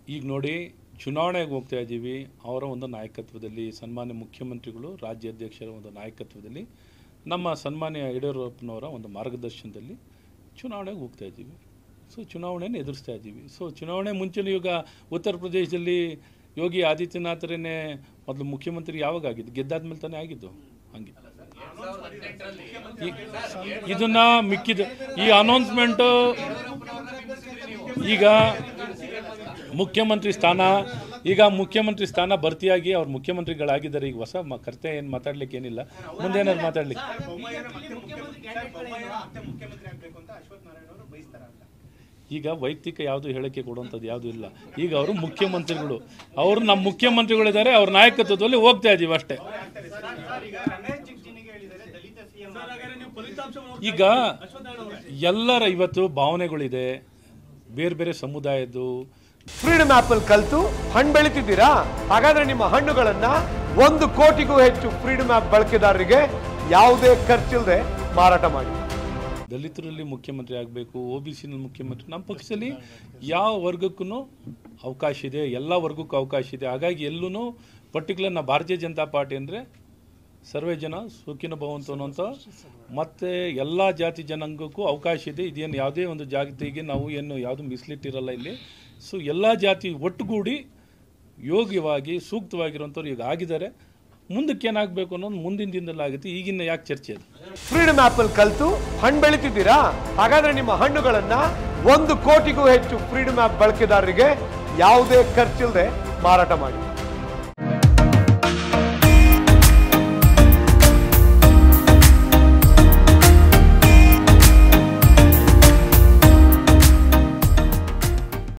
ಈಗ ನೋಡಿ ಚುನಾವಣೆಗೆ ಹೋಗ್ತಾ ಇದ್ದೀವಿ ಅವರ ಒಂದು ನಾಯಕತ್ವದಲ್ಲಿ ಸನ್ಮಾನ್ಯ ಮುಖ್ಯಮಂತ್ರಿಗಳು ರಾಜ್ಯಾಧ್ಯಕ್ಷರ ಒಂದು ನಾಯಕತ್ವದಲ್ಲಿ ನಮ್ಮ ಸನ್ಮಾನ್ಯ ಯಡಿಯೂರಪ್ಪನವರ ಒಂದು ಮಾರ್ಗದರ್ಶನದಲ್ಲಿ ಚುನಾವಣೆಗೆ ಹೋಗ್ತಾ ಇದ್ದೀವಿ ಸೊ ಚುನಾವಣೆಯನ್ನು ಎದುರಿಸ್ತಾ ಇದ್ದೀವಿ ಸೊ ಚುನಾವಣೆ ಮುಂಚೆನೂ ಈಗ ಉತ್ತರ ಪ್ರದೇಶದಲ್ಲಿ ಯೋಗಿ ಆದಿತ್ಯನಾಥರನ್ನೇ ಮೊದಲು ಮುಖ್ಯಮಂತ್ರಿ ಯಾವಾಗ ಆಗಿದ್ದು ಗೆದ್ದಾದ್ಮೇಲೆ ತಾನೇ ಆಗಿದ್ದು ಹಂಗೆ ಈ- ಇದನ್ನ ಮಿಕ್ಕಿದ ಈ ಅನೌನ್ಸ್ಮೆಂಟು ಈಗ ಮುಖ್ಯಮಂತ್ರಿ ಸ್ಥಾನ ಈಗ ಮುಖ್ಯಮಂತ್ರಿ ಸ್ಥಾನ ಭರ್ತಿಯಾಗಿ ಅವ್ರು ಮುಖ್ಯಮಂತ್ರಿಗಳಾಗಿದ್ದಾರೆ ಈಗ ಹೊಸ ಮ- ಕರ್ತೆ ಏನು ಮಾತಾಡ್ಲಿಕ್ಕೆ ಏನಿಲ್ಲ ಮುಂದೆ ಏನಾದ್ರು ಮಾತಾಡ್ಲಿಕ್ಕೆ ಈಗ ವೈಯಕ್ತಿಕ ಯಾವುದು ಹೇಳಿಕೆ ಕೊಡುವಂಥದ್ದು ಯಾವುದು ಇಲ್ಲ ಈಗ ಅವರು ಮುಖ್ಯಮಂತ್ರಿಗಳು ಅವರು ನಮ್ಮ ಮುಖ್ಯಮಂತ್ರಿಗಳಿದ್ದಾರೆ ಅವ್ರ ನಾಯಕತ್ವದಲ್ಲಿ ಹೋಗ್ತಾ ಇದೀವಿ ಅಷ್ಟೇ ಈಗ ಎಲ್ಲರ ಇವತ್ತು ಭಾವನೆಗಳಿದೆ ಬೇರೆ ಬೇರೆ ಸಮುದಾಯದ್ದು ಫ್ರೀಡಮ್ ಆಪ್ ಅಲ್ಲಿ ಕಲ್ತು ಹಣ್ಣು ಬೆಳಿತಿದ್ದೀರಾ ಹಾಗಾದ್ರೆ ನಿಮ್ಮ ಹಣ್ಣುಗಳನ್ನ ಒಂದು ಕೋಟಿಗೂ ಹೆಚ್ಚು ಫ್ರೀಡಮ್ ಆಪ್ ಬಳಕೆದಾರರಿಗೆ ಯಾವುದೇ ಖರ್ಚಿಲ್ಲದೆ ಮಾರಾಟ ಮಾಡಿ ದಲಿತರಲ್ಲಿ ಮುಖ್ಯಮಂತ್ರಿ ಆಗಬೇಕು ಒ ಬಿ ಸಿನಲ್ಲಿ ಮುಖ್ಯಮಂತ್ರಿ ನಮ್ಮ ಪಕ್ಷದಲ್ಲಿ ಯಾವ ವರ್ಗಕ್ಕೂ ಅವಕಾಶ ಇದೆ ಎಲ್ಲ ವರ್ಗಕ್ಕೂ ಅವಕಾಶ ಇದೆ ಹಾಗಾಗಿ ಎಲ್ಲೂ ಪರ್ಟಿಕ್ಯುಲರ್ ನಾ ಭಾರತೀಯ ಜನತಾ ಪಾರ್ಟಿ ಅಂದರೆ ಸರ್ವೇ ಜನ ಸುಖಿನ ಭವಂತು ಅನ್ನೋಂಥ ಮತ್ತು ಎಲ್ಲ ಜಾತಿ ಜನಾಂಗಕ್ಕೂ ಅವಕಾಶ ಇದೆ ಇದೇನು ಯಾವುದೇ ಒಂದು ಜಾತಿಗೆ ನಾವು ಏನು ಯಾವುದು ಮಿಸ್ಲಿಟ್ಟಿರಲ್ಲ ಇಲ್ಲಿ ಸೊ ಎಲ್ಲ ಜಾತಿ ಒಟ್ಟುಗೂಡಿ ಯೋಗ್ಯವಾಗಿ ಸೂಕ್ತವಾಗಿರುವಂಥವ್ರು ಈಗ ಆಗಿದ್ದಾರೆ ಮುಂದಕ್ಕೆ ಏನಾಗಬೇಕು ಅನ್ನೋದು ಮುಂದಿನ ದಿನದಲ್ಲಿ ಆಗುತ್ತೆ ಈಗಿನ ಯಾಕೆ ಚರ್ಚೆ ಅದು ಫ್ರೀಡಮ್ ಆಪ್ ಅಲ್ಲಿ ಕಲ್ತು ಹಣ್ಣು ಬೆಳಿತಿದ್ದೀರಾ ಹಾಗಾದ್ರೆ ನಿಮ್ಮ ಹಣ್ಣುಗಳನ್ನ ಒಂದು ಕೋಟಿಗೂ ಹೆಚ್ಚು ಫ್ರೀಡಮ್ ಆಪ್ ಬಳಕೆದಾರರಿಗೆ ಯಾವುದೇ ಖರ್ಚಿಲ್ಲದೆ ಮಾರಾಟ ಮಾಡಿ